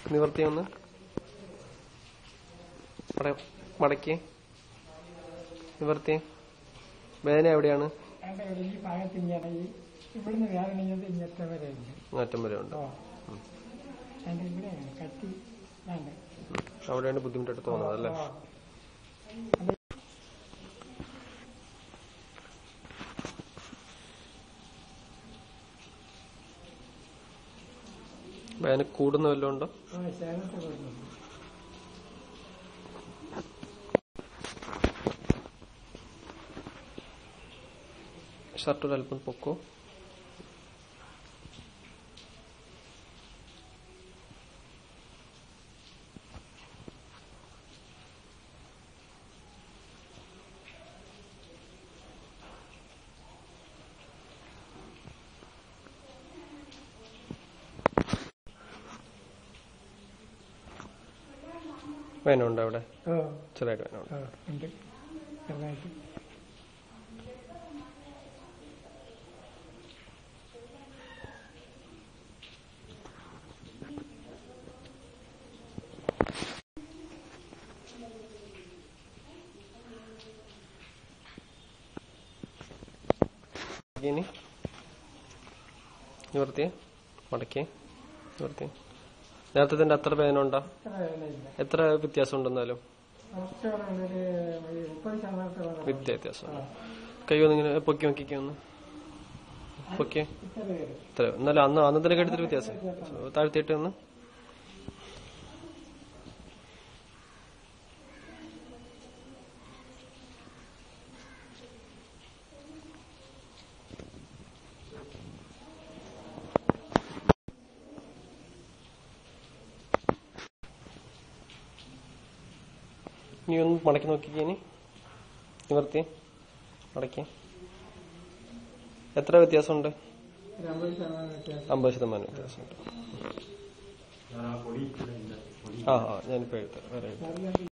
നിവർത്തി ഒന്ന് മട- മടക്കി നിവർത്തി വേദന എവിടെയാണ് അതിന്റെ ഇവിടെ ഈ ഭാഗത്ത് ഇങ്ങനെ ഈ ഇവിടുന്ന് വേദന ഇങ്ങനത്തെ ഇങ്ങനത്തെ വരെ ഉണ്ട് മാറ്റം വരെ ഉണ്ട് ഓ അതിന്റെ ഇവിടെയാണ് കത്തി വേണ്ട അവിടെയാണ് ബുദ്ധിമുട്ടായിട്ട് തോന്നുന്നത് അല്ലേ വേദന കൂടുന്ന വല്ലതും ഉണ്ടോ ആ ശേഖരത്തെ കൊടുക്കുന്നു ഷർട്ട് ഒരു അല്പം പൊക്കോ വേന ഉണ്ടോ അവിടെ ഓ ചെറുതായിട്ട് വേന ഉണ്ട് ഓ ഉണ്ട് ചെറുതായിട്ട് ഇനി നിവർത്തിയെ മടക്കി നിവർത്തി നേരത്തെ അത്ര വേദന ഉണ്ടോ അത്ര വേദനയില്ല എത്ര വ്യത്യാസം ഉണ്ടെന്നാലും കുറച്ചോളം ഒരു ഒരു മുപ്പത് ശതമാനത്തോളം വ്യത്യാസം ആ, കൈ ഒന്നിങ്ങനെ പൊക്കി നോക്കിക്കോ ഒന്ന് പൊക്കി ഇത്ര പേര് ഇത്ര എന്നാലും അന്ന് അന്നത്തിനൊക്കെ എടുത്തിട്ട് വ്യത്യാസം താഴ്ത്തിയിട്ട് ഒന്ന് നീ ഒന്ന് മടക്കി നോക്കിക്കേ ഇനി നിവർത്തി മടക്കി എത്ര വ്യത്യാസമുണ്ട് ഒരു അമ്പത് ശതമാനം വ്യത്യാസം അമ്പത് ശതമാനം വ്യത്യാസമുണ്ട് ആ ആ ഞാനിപ്പോ എഴുതാം വേറെ എഴുതാം അറിയാം